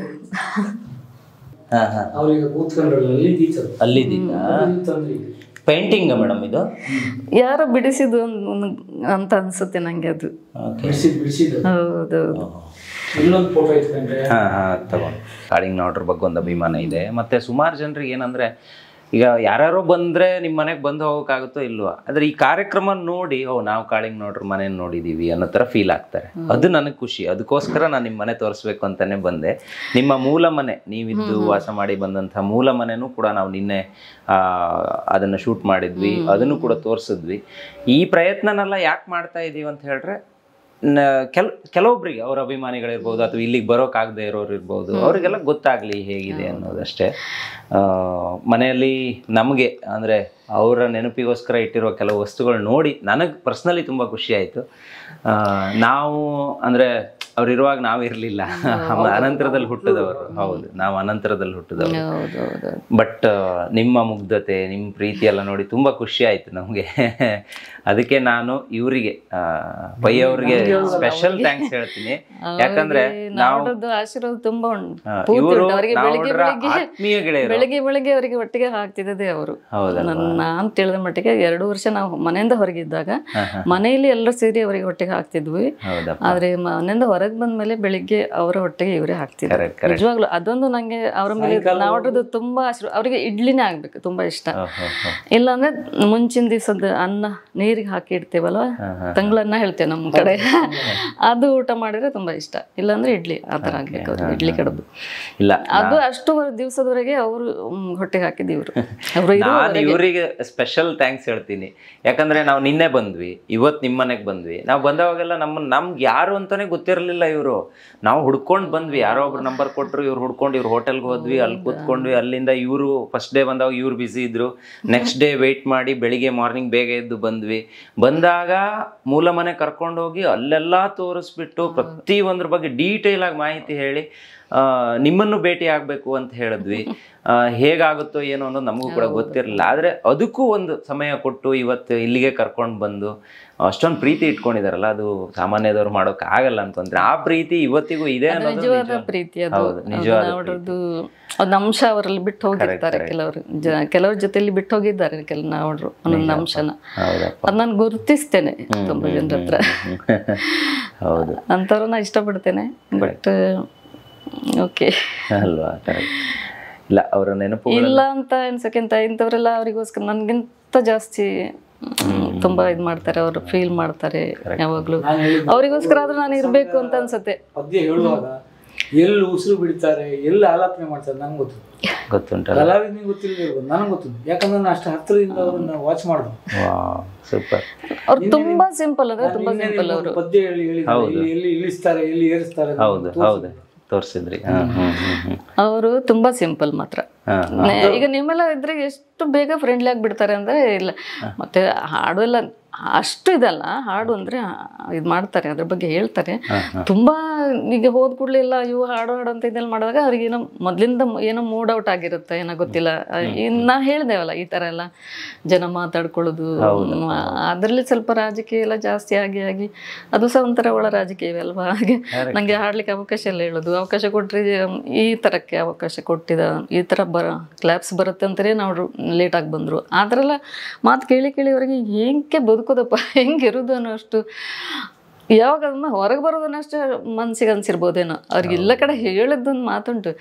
ಹಾ ಹಾ
ಅವ್ರಿಗೆ ಕೂತ್ಕೊಂಡ್ರಲ್ಲ ಅಲ್ಲಿ ಇದ್ದಿತ್ತು
ಅಲ್ಲಿದ್ದೀಗ
ತಂದ್ರಿ ಇದು.
ಪೇಂಟಿಂಗ್ ಮೇಡಮ್ ಇದು
ಯಾರೋ ಬಿಡಿಸಿದ್ದು ಒಂದು ಅಂತ ಅನ್ಸುತ್ತೆ ನಂಗೆ ಅದು
ಓಕೆ
ಬಿಡಿಸಿದ್ ಬಿಡಿಸಿದ್ದು
ಹೌದೌದು
ಇಲ್ಲೊಂದು ಫೋಟೋ ಇಟ್ಕೊಂಡ್ರೆ
ಹಾ ಹಾ ತಗೊಂಡು ಕಾಳಿಂಗ್ ನಾಡ್ರ ಬಗ್ಗೆ ಒಂದು ಅಭಿಮಾನ ಇದೆ ಮತ್ತೆ ಸುಮಾರು ಜನರಿಗೆ ಏನಂದ್ರೆ ಈಗ ಯಾರ್ಯಾರೋ ಬಂದ್ರೆ ನಿಮ್ಮ ಮನೆಗೆ ಬಂದು ಹೋಗೋಕ್ಕಾಗುತ್ತೋ ಇಲ್ವಾ ಆದ್ರೆ ಈ ಕಾರ್ಯಕ್ರಮ ನೋಡಿ ಓ ನಾವು ಕಾಳಿಂಗ್ ನೋಡ್ರ ಮನೆ ನೋಡಿದೀವಿ ಅನ್ನೋ ಥರ ಫೀಲ್ ಆಗ್ತಾರೆ ಅದು ನನಗೆ ಖುಷಿ ಅದಕ್ಕೋಸ್ಕರ ನಾನು ನಿಮ್ಮ ಮನೆ ತೋರಿಸ್ಬೇಕು ಅಂತಾನೆ ಬಂದೆ ನಿಮ್ಮ ಮೂಲ ಮನೆ ನೀವಿದ್ದು ವಾಸ ಮಾಡಿ ಬಂದಂಥ ಮೂಲ ಮನೆನೂ ಕೂಡ ನಾವು ನಿನ್ನೆ ಆ, ಅದನ್ನ ಶೂಟ್ ಮಾಡಿದ್ವಿ ಅದನ್ನು ಕೂಡ ತೋರಿಸಿದ್ವಿ ಈ ಪ್ರಯತ್ನನೆಲ್ಲ ಯಾಕೆ ಮಾಡ್ತಾ ಇದೀವಿ ಅಂತ ಹೇಳಿದ್ರೆ ನ- ಕೆಲ್ ಕೆಲವೊಬ್ರಿಗೆ ಅವ್ರ ಅಭಿಮಾನಿಗಳಿರ್ಬೋದು ಅಥವಾ ಇಲ್ಲಿಗೆ ಬರೋಕ್ಕಾಗದೇ ಇರೋರು ಇರ್ಬೋದು ಅವರಿಗೆಲ್ಲ ಗೊತ್ತಾಗ್ಲಿ ಹೇಗಿದೆ ಅನ್ನೋದಷ್ಟೇ ಆ, ಮನೆಯಲ್ಲಿ ನಮಗೆ ಅಂದ್ರೆ ಅವರ ನೆನಪಿಗೋಸ್ಕರ ಇಟ್ಟಿರುವ ಕೆಲವು ವಸ್ತುಗಳು ನೋಡಿ ನನಗೆ ಪರ್ಸ್ನಲಿ ತುಂಬಾ ಖುಷಿ ಆಯ್ತು ಆ, ನಾವು ಅಂದ್ರೆ ಅವ್ರು ಇರುವಾಗ ನಾವು ಇರಲಿಲ್ಲ ಅನಂತರದಲ್ಲಿ ಹುಟ್ಟಿದವರು ಹೌದು ನಾವು ಅನಂತರದಲ್ಲಿ ಹುಟ್ಟಿದವರು
ಹೌದೌದು
ಬಟ್ ನಿಮ್ಮ ಮುಗ್ಧತೆ ನಿಮ್ಮ ಪ್ರೀತಿ ಎಲ್ಲ ನೋಡಿ ತುಂಬಾ ಖುಷಿ ಆಯ್ತು ನಮಗೆ ಅದಕ್ಕೆ ನಾನು ಇವರಿಗೆ ಪೈ ಅವ್ರಿಗೆ ಸ್ಪೆಷಲ್ ಥ್ಯಾಂಕ್ಸ್ ಹೇಳ್ತೀನಿ ಯಾಕಂದ್ರೆ ನಾವು
ನಾಡೋದು ಆಶೀರ್ವಾದ ತುಂಬಾ ಉಂಟು
ಆ,
ಪೂರ್ತಿ
ಇವರು
ಉಂಟು. ಅವರಿಗೆ ಬೆಳಿಗ್ಗೆ
ನಾವೊಬ್ಬರ
ಬೆಳಿಗ್ಗೆ
ಆತ್ಮೀಯ ಗೆಳೆಯರು
ಬೆಳಿಗ್ಗೆ ಬೆಳಿಗ್ಗೆ ಅವರಿಗೆ ಒಟ್ಟಿಗೆ ಹಾಕ್ತಿದ್ದದೆ ಅವರು
ಹೌದಲ್ವಾ?
ನನ್ನ ನಾನು ತಿಳಿದ ಮಟ್ಟಿಗೆ ಎರಡು ವರ್ಷ ನಾವು ಮನೆಯಿಂದ ಹೊರಗಿದ್ದಾಗ
ಹಾ, ಹಾ.
ಮನೆಯಲ್ಲಿ ಎಲ್ಲರೂ ಸೇರಿ ಅವರಿಗೆ ಒಟ್ಟಿಗೆ ಹಾಕ್ತಿದ್ವಿ
ಹೌದಪ್ಪ
ಆದ್ರೆ ಮನೆಯಿಂದ ಹೊರ ಹೊರಗೆ ಬಂದ್ಮೇಲೆ ಬೆಳಿಗ್ಗೆ ಅವರ ಹೊಟ್ಟೆಗೆ ಇವರೇ ಹಾಕ್ತಿದ್ರು
Correct, correct.
ನಿಜವಾಗ್ಲೂ ಅದೊಂದು ನಂಗೆ ಅವರ ಮೇಲೆ ನೋಡೋದು ತುಂಬಾ ಆಶೀರ್ವಾದ ಅವರಿಗೆ ಇಡ್ಲಿನೇ ಆಗ್ಬೇಕು ತುಂಬಾ ಇಷ್ಟ ಇಲ್ಲಾಂದ್ರೆ ಮುಂಚಿನ ದಿವಸದ ಅನ್ನ ನೀರಿಗೆ ಹಾಕಿ ಇಡ್ತೇವಲ್ವ ತಂಗಳನ್ನ ಹೇಳ್ತೇವೆ ನಮ್ಮ ಕಡೆ ಅದು ಊಟ ಮಾಡಿದ್ರೆ ತುಂಬಾ ಇಷ್ಟ ಇಲ್ಲಾಂದ್ರೆ ಇಡ್ಲಿ ಆ ಥರ ಆಗ್ಬೇಕು ಅವ್ರಿಗೆ ಇಡ್ಲಿ ಕಡುಬು
ಇಲ್ಲ
ಅದು ಅಷ್ಟು ದಿವಸದವರೆಗೆ ಅವರು ಹೊಟ್ಟೆಗೆ ಹಾಕಿದ್ದು ಇವರು ಅವರು
ನಾನು ಇವರಿಗೆ ಸ್ಪೆಷಲ್ ಥ್ಯಾಂಕ್ಸ್ ಹೇಳ್ತೀನಿ ಯಾಕಂದ್ರೆ ನಾವು ನಿನ್ನೆ ಬಂದ್ವಿ ಇವತ್ತು ನಿಮ್ಮ ಮನೆಗೆ ಬಂದ್ವಿ ನಾವು ಬಂದವಾಗೆಲ್ಲ ನಮ್ಮ ನಮ್ಗೆ ಯಾರು ಅಂತಾನೆ ಗೊತ್ತಿರಲಿಲ್ಲ ಇವರು ನಾವು ಹುಡ್ಕೊಂಡು ಬಂದ್ವಿ ಯಾರೋ ಒಬ್ರು ನಂಬರ್ ಕೊಟ್ಟರು ಇವ್ರು ಹುಡ್ಕೊಂಡು ಇವ್ರು ಹೋಟೆಲ್ಗೆ ಹೋದ್ವಿ ಅಲ್ಲಿ ಕೂತ್ಕೊಂಡ್ವಿ ಅಲ್ಲಿಂದ ಇವರು ಫಸ್ಟ್ ಡೇ ಬಂದಾಗ ಇವ್ರು ಬ್ಯುಸಿ ಇದ್ರು ನೆಕ್ಸ್ಟ್ ಡೇ ವೆಯ್ಟ್ ಮಾಡಿ ಬೆಳಿಗ್ಗೆ ಮಾರ್ನಿಂಗ್ ಬೇಗ ಎದ್ದು ಬಂದ್ವಿ ಬಂದಾಗ ಮೂಲ ಮನೆ ಕರ್ಕೊಂಡು ಹೋಗಿ ಅಲ್ಲೆಲ್ಲ ತೋರಿಸ್ಬಿಟ್ಟು ಪ್ರತಿ ಒಂದ್ರ ಬಗ್ಗೆ ಡೀಟೇಲ್ ಆಗಿ ಮಾಹಿತಿ ಹೇಳಿ ಆ, ನಿಮ್ಮನ್ನು ಭೇಟಿ ಆಗಬೇಕು ಅಂತ ಹೇಳಿದ್ವಿ ಆ, ಹೇಗಾಗುತ್ತೋ ಏನೋ ಅನ್ನೋದು ನಮಗೂ ಕೂಡ ಗೊತ್ತಿರಲಿಲ್ಲ ಆದರೆ ಅದಕ್ಕೂ ಒಂದು ಸಮಯ ಕೊಟ್ಟು ಇವತ್ತು ಇಲ್ಲಿಗೆ ಕರ್ಕೊಂಡು ಬಂದು ಅಷ್ಟೊಂದು ಪ್ರೀತಿ ಇಟ್ಕೊಂಡಿದಾರಲ್ಲ ಅದು ಸಾಮಾನ್ಯದವ್ರು ಮಾಡೋಕೆ ಆಗಲ್ಲ ಅಂತಂದ್ರೆ ಆ ಪ್ರೀತಿ ಇವತ್ತಿಗೂ ಇದೆ ಅನ್ನೋದು
ನಿಜವಾದ
ನಿಜ.
ಪ್ರೀತಿ ಅದು
ಹೌದು, ನಿಜವಾದ
ನೋಡೋದು ಒಂದು ಅಂಶ ಅವರಲ್ಲಿ ಬಿಟ್ಟು ಹೋಗಿರ್ತಾರೆ ಕೆಲವರು ಜ ಕೆಲವ್ರ ಜೊತೆಲಿ ಬಿಟ್ಟು ಹೋಗಿದ್ದಾರೆ ಕೆಲ ನಾವ್ರು ಒಂದೊಂದು ಅಂಶನ
ಹೌದಪ್ಪ
ಅದ್ ನಾನು ಗುರುತಿಸ್ತೇನೆ ತುಂಬಾ ಜನರ ಹತ್ರ
ಹೌದು
ಅಂಥವ್ರನ್ನ ಇಷ್ಟಪಡ್ತೇನೆ ಬಟ್ ಓಕೆ
ಅಲ್ವಾ ಕರೆಕ್ಟ್ ಇಲ್ಲ ಅವರ ನೆನಪು
ಇಲ್ಲ ಅಂತ ಅನ್ಸಕ್ಕಿಂತ ಇಂಥವ್ರೆಲ್ಲ ಅವರಿಗೋಸ್ಕರ ನನ್ಗಿಂತ ಜಾಸ್ತಿ ಹ್ಮ್, ತುಂಬಾ ಇದ್ ಮಾಡ್ತಾರೆ ಅವರು ಫೀಲ್ ಮಾಡ್ತಾರೆ ಯಾವಾಗ್ಲೂ
ನಾನು ಹೇಳಿದ್ದು
ಅವರಿಗೋಸ್ಕರ ಆದ್ರೂ ನಾನು ಇರ್ಬೇಕು ಅಂತ ಅನ್ಸತ್ತೆ
ಪದ್ಯ ಹೇಳುವಾಗ ಎಲ್ಲಿ ಉಸಿರು ಬಿಡ್ತಾರೆ ಎಲ್ಲಿ ಆಲಾಪನೆ ಮಾಡ್ತಾರೆ ನನ್ಗೆ ಗೊತ್ತು
ಗೊತ್ತುಂಟಲ್ಲ
ಕಲಾವಿದನಿಗೆ ಗೊತ್ತಿಲ್ಲದೆ ಇರ್ಬೋದು ನನಗೆ ಗೊತ್ತು ಯಾಕಂದ್ರೆ ನಾನು ಅಷ್ಟು ಹತ್ತಿರದಿಂದ ಅವ್ರನ್ನ ವಾಚ್ ಮಾಡೋದು
ವಾ ಸೂಪರ್
ಅವ್ರು ತುಂಬಾ ಸಿಂಪಲ್ ಅಂದ್ರೆ ತುಂಬಾ
ನಿನ್ನೆ
ಸಿಂಪಲ್
ನಿಮ್ಗೊಂದು ಪದ್ಯ ಹೇಳಿ ಹೇಳಿದ್ದಾರೆ ಇಲ್ಲಿ ಎಲ್ಲಿ ಇಳಿಸ್ತಾರೆ ಎಲ್ಲಿ ಏರಿಸ್ತಾರೆ ಅಂತ
ಹೌದು ಹೌದು ತೋರಿಸಿದ್ರಿ ಹ್ಮ್ ಹ್ಮ್ ಹ್ಮ್ ಹ್ಮ್
ಅವರು ತುಂಬಾ ಸಿಂಪಲ್ ಮಾತ್ರ
ಹಾ
ನೆ- ಈಗ ನಿಮ್ಮೆಲ್ಲ ಇದ್ರೆ ಎಷ್ಟು ಬೇಗ ಫ್ರೆಂಡ್ಲಿ ಆಗಿಬಿಡ್ತಾರೆ ಅಂದ್ರೆ ಇಲ್ಲ ಮತ್ತೆ ಹಾಡು ಎಲ್ಲ ಅಷ್ಟು ಇದಲ್ಲ ಹಾಡು ಅಂದ್ರೆ ಇದು ಮಾಡ್ತಾರೆ ಅದ್ರ ಬಗ್ಗೆ ಹೇಳ್ತಾರೆ ತುಂಬಾ ಈಗ ಹೋದ್ ಕೂಡಲೇ ಇಲ್ಲ ಇವು ಹಾಡು ಹಾಡು ಅಂತ ಇದೆಲ್ಲ ಮಾಡುವಾಗ ಅವ್ರಿಗೆ ಏನೋ ಮೊದ್ಲಿಂದ ಮ್- ಏನೋ ಮೂಡ್ ಔಟ್ ಆಗಿರುತ್ತೆ ಏನೋ ಗೊತ್ತಿಲ್ಲ ಇನ್ ನಾ ಹೇಳ್ದೇವಲ್ಲ ಈ ತರ ಎಲ್ಲ ಜನ ಮಾತಾಡ್ಕೊಳ್ಳೋದು ಅದರಲ್ಲಿ ಸ್ವಲ್ಪ ರಾಜಕೀಯ ಎಲ್ಲ ಜಾಸ್ತಿ ಆಗಿ ಆಗಿ ಅದು ಸಹ ಒಂಥರ ಒಳ ರಾಜಕೀಯವೇ ಅಲ್ವಾ ಹಾಗೆ ನಂಗೆ ಹಾಡ್ಲಿಕ್ಕೆ ಅವಕಾಶ ಎಲ್ಲ ಹೇಳೋದು ಅವಕಾಶ ಕೊಟ್ರೆ ಈ ತರಕ್ಕೆ ಅವಕಾಶ ಕೊಟ್ಟಿದ ಈ ತರ ಬರ ಕ್ಲಾಪ್ಸ್ ಬರುತ್ತೆ ಅಂತಾನೆ ನಾವು ಲೇಟ್ ಆಗಿ ಬಂದ್ರು ಆ ಥರ ಎಲ್ಲ ಮಾತು ಕೇಳಿ ಕೇಳಿ ಅವರಿಗೆ ಹೆಂಗೆ ಬದುಕೋದಪ್ಪ ಹೆಂಗಿರೋದು ಅನ್ನೋ ಅಷ್ಟು ಯಾವಾಗ ಅದನ್ನ ಹೊರಗೆ ಬರೋದನ್ನಷ್ಟು ಮನ್ಸಿಗೆ ಅನ್ಸಿರ್ಬೋದೇನೋ ಅವ್ರಿಗೆ ಎಲ್ಲ ಕಡೆ ಹೇಳಿದ್ದೊಂದು ಮಾತುಂಟು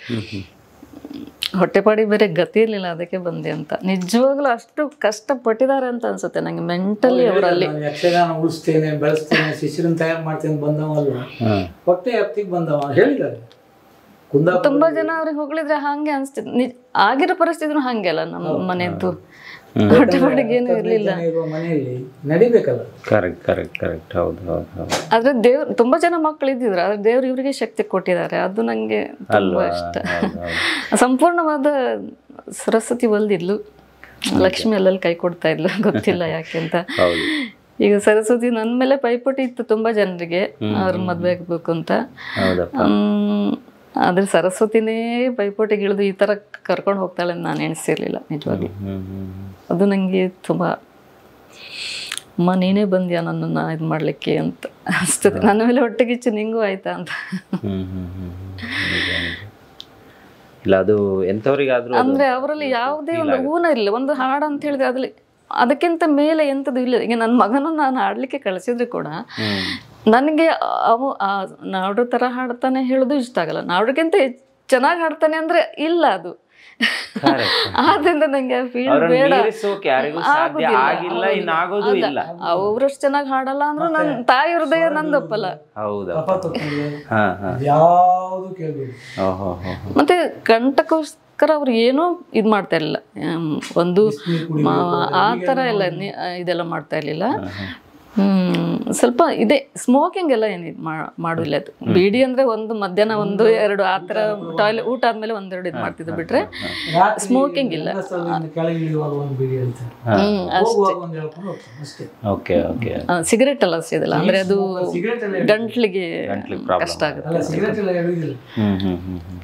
ಹೊಟ್ಟೆಪಾಡಿ ಬೇರೆ ಗತಿ ಇರ್ಲಿಲ್ಲ ಅದಕ್ಕೆ ಬಂದೆ ಅಂತ ನಿಜವಾಗ್ಲೂ ಅಷ್ಟು ಕಷ್ಟಪಟ್ಟಿದ್ದಾರೆ ಅಂತ ಅನ್ಸುತ್ತೆ ನಂಗೆ ಮೆಂಟಲಿ ಅವರಲ್ಲಿ
ನಾನು ಯಕ್ಷಗಾನ ಉಳಿಸ್ತೇನೆ ಬೆಳೆಸ್ತೇನೆ ಶಿಷ್ಯರನ್ನ ತಯಾರು ಮಾಡ್ತೇನೆ ಅಂತ ಬಂದವಲ್ಲ ಹೊಟ್ಟೆ ಹತ್ತಿಗೆ ಬಂದವ ಹೇಳಿದ್ದಾರೆ ಕುಂದಾಪುರ
ತುಂಬಾ ಜನ ಅವ್ರಿಗೆ ಹೊಗಳಿದ್ರೆ ಹಂಗೆ ಅನ್ಸ್ತಿದ್ ನಿಜ ಆಗಿರೋ ಪರಿಸ್ಥಿತಿನೂ ಹಂಗೆ ಅಲ್ಲ ನಮ್ಮ ಮನೆಯದ್ದು ಹೊಟ್ಟೆಪಾಡಿಗೆ ಏನು ಇರ್ಲಿಲ್ಲ
ಜನ ಇರುವ ಮನೆಯಲ್ಲಿ ನಡಿಬೇಕಲ್ಲ
ಕರೆಕ್ಟ್ ಕರೆಕ್ಟ್ ಕರೆಕ್ಟ್ ಹೌದು ಹೌದು ಹೌದು
ಆದ್ರೆ ದೇವ್ರು ತುಂಬಾ ಜನ ಮಕ್ಕಳು ಇದ್ದಿದ್ರು ಆದ್ರೆ ದೇವ್ರು ಇವರಿಗೆ ಶಕ್ತಿ ಕೊಟ್ಟಿದ್ದಾರೆ ಅದು ನಂಗೆ ತುಂಬಾ ಇಷ್ಟ
ಹೌದು ಹೌದು
ಸಂಪೂರ್ಣವಾದ ಸರಸ್ವತಿ ಒಲ್ದಿದ್ಲು ಲಕ್ಷ್ಮಿ ಅಲ್ಲಲ್ಲಿ ಕೈ ಕೊಡ್ತಾ ಇದ್ಲು ಗೊತ್ತಿಲ್ಲ ಯಾಕೆ ಅಂತ
ಹೌದು
ಈಗ ಸರಸ್ವತಿ ನನ್ನ ಮೇಲೆ ಪೈಪೋಟಿ ಇತ್ತು ತುಂಬಾ ಜನರಿಗೆ ಅವ್ರ ಮದ್ವೆ ಆಗ್ಬೇಕು ಅಂತ
ಹೌದಪ್ಪ
ಹ್ಮ್, ಆದ್ರೆ ಸರಸ್ವತಿನೇ ಪೈಪೋಟಿಗೆ ಇಳಿದು ಈ ತರ ಕರ್ಕೊಂಡು ಹೋಗ್ತಾಳೆ ಅಂತ ನಾನು ಎಣಿಸಿರ್ಲಿಲ್ಲ ನಿಜವಾಗ್ಲೂ
ಹ್ಮ್ ಹ್ಮ್
ಅದು ನನಗೆ ತುಂಬಾ ಅಮ್ಮ ನೀನೇ ಬಂದ್ಯಾ ನನ್ನನ್ನು ಇದು ಮಾಡ್ಲಿಕ್ಕೆ ಅಂತ ಅನಿಸ್ತದೆ ನನ್ನ ಮೇಲೆ ಹೊಟ್ಟೆಗಿಚ್ಚು ನಿಂಗೂ ಆಯ್ತಾ ಅಂತ
ಹ್ಮ್ ಹ್ಮ್ ಹ್ಮ್ ಹ್ಮ್ ನಿಜ, ನಿಜ. ಇಲ್ಲ ಅದು ಎಂಥವ್ರಿಗಾದ್ರೂ ಅದು-
ಅಂದ್ರೆ ಅವರಲ್ಲಿ ಯಾವುದೇ ಒಂದು ಹೂನ ಇರಲಿಲ್ಲ ಒಂದು ಹಾಡು ಅಂತ ಹೇಳಿದ್ರೆ ಅದ್ರಲ್ಲಿ ಅದಕ್ಕಿಂತ ಮೇಲೆ ಎಂಥದ್ದು ಇಲ್ಲ ಈಗ ನನ್ನ ಮಗನನ್ನು ನಾನು ಹಾಡ್ಲಿಕ್ಕೆ ಕಳಿಸಿದ್ರು ಕೂಡ
ಹ್ಮ್
ನನಗೆ ಅವು ಆ ನಾವ್ರ ಥರ ಹಾಡ್ತಾನೆ ಹೇಳೋದು ಇಷ್ಟ ಆಗಲ್ಲ ನಾವ್ರಿಗಿಂತ ಚೆನ್ನಾಗಿ ಹಾಡ್ತಾನೆ ಅಂದ್ರೆ ಇಲ್ಲ ಅದು
Correct.
ಆದ್ರಿಂದ ನಂಗೆ ಫೀಲ್
ಅವ್ರನ್ನ
ಬೇಡ
ಮೀರಿಸೋಕೆ ಯಾರಿಗೂ ಸಾಧ್ಯ ಆಗಿಲ್ಲ ಇನ್ನಾಗೋದು ಇಲ್ಲ
ಅವ್ರಷ್ಟು ಚೆನ್ನಾಗಿ ಹಾಡಲ್ಲ ಅಂದ್ರೂ ನನ್ನ ತಾಯಿ ಹೃದಯ ನಂದಪ್ಪಲ್ಲ
ಹೌದಾ
ಕಫ ತೊಟ್ಟರೆ
ಹಾ ಹಾ
ಯಾವುದು ಕೇಳಬೇಡಿ
ಓಹೋ ಹೋ ಹೋ.
ಮತ್ತೆ ಕಂಠಕ್ಕೋಸ್ಕರ ಅವ್ರು ಏನೂ ಇದು ಮಾಡ್ತಾ ಇರಲಿಲ್ಲ ಒಂದು ಮ- ಆ ಥರ ಎಲ್ಲ ನಿ- ಇದೆಲ್ಲ ಮಾಡ್ತಾ ಇರಲಿಲ್ಲ ಹ್ಮ್ ಸ್ವಲ್ಪ ಇದೆ ಸ್ಮೋಕಿಂಗ್ ಎಲ್ಲ ಏನು ಇದು ಮಾಡೋದಿಲ್ಲ ಅದು ಬೀಡಿ ಅಂದ್ರೆ ಒಂದು ಮಧ್ಯಾಹ್ನ ಒಂದು ಎರಡು ಆ ಥರ ಟಾಯ್ಲೆಟ್ ಊಟ ಆದ್ಮೇಲೆ ಒಂದೆರಡು ಇದು ಮಾಡ್ತಿದ್ದು ಬಿಟ್ರೆ
ರಾತ್ರಿ
ಸ್ಮೋಕಿಂಗ್ ಇಲ್ಲ
ರಂಗಸ್ಥಳದಿಂದ ಕೆಳಗೆ ಇಳಿಯುವಾಗ ಒಂದು ಬಿಡಿ ಹೇಳ್ತಾರೆ
ಹ್ಮ್
ಹೋಗುವಾಗ ಒಂದು ಹೇಳ್ಕೊಂಡು ಹೋಗ್ತಾರೆ ಅಷ್ಟೇ
ಓಕೆ ಓಕೆ
ಸಿಗರೆಟ್ ಎಲ್ಲ ಸೇದಿಲ್ಲ ಅಂದ್ರೆ ಅದು
ಸಿಗರೇಟ್ ಎಲ್ಲ
ಗಂಟ್ಲಿಗೆ
ಗಂಟ್ಲಿಗೆ problem
ಕಷ್ಟ ಆಗುತ್ತೆ
ಅಲ್ಲ ಸಿಗರೇಟ್ ಎಲ್ಲ ಎಳೆಯುವುದಿಲ್ಲ
ಹ್ಮ್ ಹ್ಮ್ ಹ್ಮ್ ಹ್ಮ್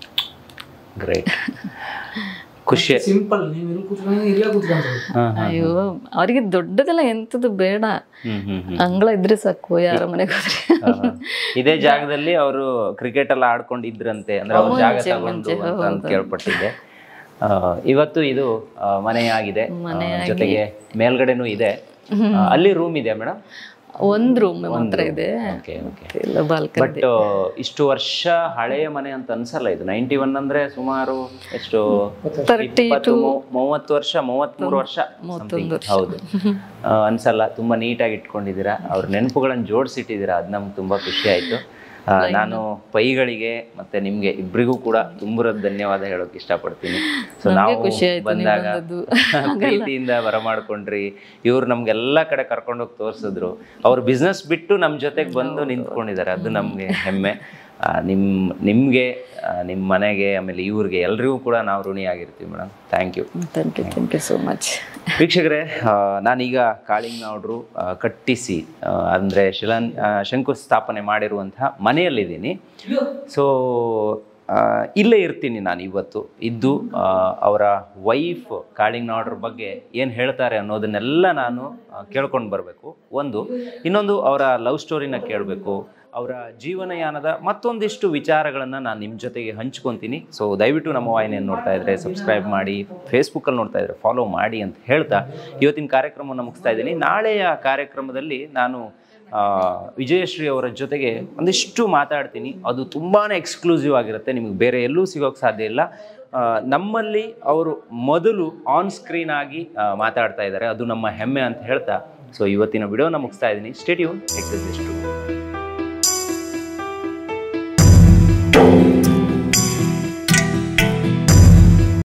ಗ್ರೇಟ್ ಖುಷಿ
ಸಿಂಪಲ್ ನೀವು ಇಲ್ಲಿ ಕೂತ್ಕೊಂಡು ಇಲ್ಲೇ ಕೂತ್ಕೊಂಡ್ರೆ
ಹಾ
ಅಯ್ಯೋ ಅವರಿಗೆ ದೊಡ್ಡದೆಲ್ಲ ಎಂಥದ್ದು ಬೇಡ
ಹ್ಮ್ ಹ್ಮ್ ಹ್ಮ್
ಅಂಗಳ ಇದ್ರೆ ಸಾಕು ಯಾರ ಮನೆಗೆ ಹೋದ್ರೆ
ಹಾ. ಇದೇ ಜಾಗದಲ್ಲಿ ಅವರು ಕ್ರಿಕೆಟ್ ಎಲ್ಲ ಆಡ್ಕೊಂಡಿದ್ರಂತೆ ಅಂದ್ರೆ ಅವ್ರ ಜಾಗ ತಗೊಂಡು ಅಂತ ಅಂದ್ ಕೇಳ್ಪಟ್ಟಿದ್ದೆ ಆ, ಇವತ್ತು ಇದು ಆ, ಮನೆಯಾಗಿದೆ ಆ, ಜೊತೆಗೆ ಮೇಲ್ಗಡೆನೂ ಇದೆ ಆ, ಅಲ್ಲಿ ರೂಮ್ ಇದೆ ಮೇಡಮ್
ಒಂದು ರೂಮ್ ಮಾತ್ರ ಇದೆ
ಓಕೆ ಓಕೆ
ಇಲ್ಲ ಬಾಲ್ಕನಿ
ಬಟ್ ಇಷ್ಟು ವರ್ಷ ಹಳೆಯ ಮನೆ ಅಂತ ಅನ್ಸಲ್ಲ ಇದು ನೈಂಟಿ ಒನ್ ಅಂದ್ರೆ ಸುಮಾರು ಎಷ್ಟು
ತರ್ಟಿ
ಇಪ್ಪತ್ತು ಮೂ- ಮೂವತ್ತು ವರ್ಷ ಮೂವತ್ಮೂರು ವರ್ಷ something. ಹೌದು ಆ, ಅನ್ಸಲ್ಲ ತುಂಬಾ ನೀಟಾಗಿ ಇಟ್ಕೊಂಡಿದ್ದೀರಾ ಅವ್ರ ನೆನಪುಗಳನ್ನು ಜೋಡಿಸಿಟ್ಟಿದ್ದೀರಾ ಅದು ನಮ್ಗೆ ತುಂಬಾ ಖುಷಿ ಆಯ್ತು ಆ, ನಾನು ಪೈಗಳಿಗೆ ಮತ್ತೆ ನಿಮ್ಗೆ ಇಬ್ರಿಗೂ ಕೂಡ ತುಂಬುರದ ಧನ್ಯವಾದ ಹೇಳೋಕೆ ಇಷ್ಟಪಡ್ತೀನಿ ಸೊ ನಾವು
ಖುಷಿ ಆಯ್ತು ನೀವು
ಬಂದಾಗ
ಬಂದದ್ದು.
ಪ್ರೀತಿಯಿಂದ ಬರಮಾಡ್ಕೊಂಡ್ರಿ ಇವ್ರು ನಮ್ಗೆಲ್ಲ ಕಡೆ ಕರ್ಕೊಂಡೋಗಿ ತೋರಿಸಿದ್ರು ಅವ್ರ ಬಿಸ್ನೆಸ್ ಬಿಟ್ಟು ನಮ್ಮ ಜೊತೆಗೆ ಬಂದು ನಿಂತ್ಕೊಂಡಿದ್ದಾರೆ ಅದು ನಮಗೆ ಹೆಮ್ಮೆ ಆ, ನಿಮ್ ನಿಮ್ಗೆ ಆ, ನಿಮ್ಮ ಮನೆಗೆ ಆಮೇಲೆ ಇವ್ರಿಗೆ ಎಲ್ರಿಗೂ ಕೂಡ ನಾವು ಋಣಿಯಾಗಿರ್ತೀವಿ madam thank you
thank you thank you so much
ವೀಕ್ಷಕರೇ ಆ, ನಾನೀಗ ಕಾಳಿಂಗ್ನವ್ರು ಆ, ಕಟ್ಟಿಸಿ ಆ, ಅಂದ್ರೆ ಶಿಲಾನ್ ಆ, ಶಂಕುಸ್ಥಾಪನೆ ಮಾಡಿರುವಂತಹ ಮನೆಯಲ್ಲಿದ್ದೀನಿ ಸೊ ಇಲ್ಲೇ ಇರ್ತೀನಿ ನಾನು ಇವತ್ತು ಇದ್ದು ಆ, ಅವರ ವೈಫ್ ಕಾಳಿಂಗ್ನವ್ರ ಬಗ್ಗೆ ಏನು ಹೇಳ್ತಾರೆ ಅನ್ನೋದನ್ನೆಲ್ಲ ನಾನು ಕೇಳ್ಕೊಂಡು ಬರಬೇಕು ಒಂದು ಇನ್ನೊಂದು ಅವರ ಲವ್ ಸ್ಟೋರಿನ ಕೇಳಬೇಕು ಅವರ ಜೀವನಯಾನದ ಮತ್ತೊಂದಿಷ್ಟು ವಿಚಾರಗಳನ್ನು ನಾನು ನಿಮ್ಮ ಜೊತೆಗೆ ಹಂಚ್ಕೊತೀನಿ ಸೊ ದಯವಿಟ್ಟು ನಮ್ಮ ವಾಹಿನಿಯನ್ನು ನೋಡ್ತಾ ಇದ್ರೆ ಸಬ್ಸ್ಕ್ರೈಬ್ ಮಾಡಿ ಫೇಸ್ಬುಕ್ಕಲ್ಲಿ ನೋಡ್ತಾ ಇದ್ರೆ ಫಾಲೋ ಮಾಡಿ ಅಂತ ಹೇಳ್ತಾ ಇವತ್ತಿನ ಕಾರ್ಯಕ್ರಮವನ್ನು ಮುಗಿಸ್ತಾ ಇದ್ದೀನಿ ನಾಳೆಯ ಕಾರ್ಯಕ್ರಮದಲ್ಲಿ ನಾನು ಆ, ವಿಜಯಶ್ರೀ ಅವರ ಜೊತೆಗೆ ಒಂದಿಷ್ಟು ಮಾತಾಡ್ತೀನಿ ಅದು ತುಂಬಾ ಎಕ್ಸ್ಕ್ಲೂಸಿವ್ ಆಗಿರುತ್ತೆ ನಿಮಗೆ ಬೇರೆ ಎಲ್ಲೂ ಸಿಗೋಕ್ಕೆ ಸಾಧ್ಯ ಇಲ್ಲ ಆ, ನಮ್ಮಲ್ಲಿ ಅವರು ಮೊದಲು ಆನ್ ಸ್ಕ್ರೀನ್ ಆಗಿ ಆ, ಮಾತಾಡ್ತಾ ಇದ್ದಾರೆ ಅದು ನಮ್ಮ ಹೆಮ್ಮೆ ಅಂತ ಹೇಳ್ತಾ ಸೊ ಇವತ್ತಿನ ವಿಡಿಯೋನ ಮುಗಿಸ್ತಾ ಇದ್ದೀನಿ ಸ್ಟೇಡಿಯೋ ಎಕ್ಸಿಸ್ಟ್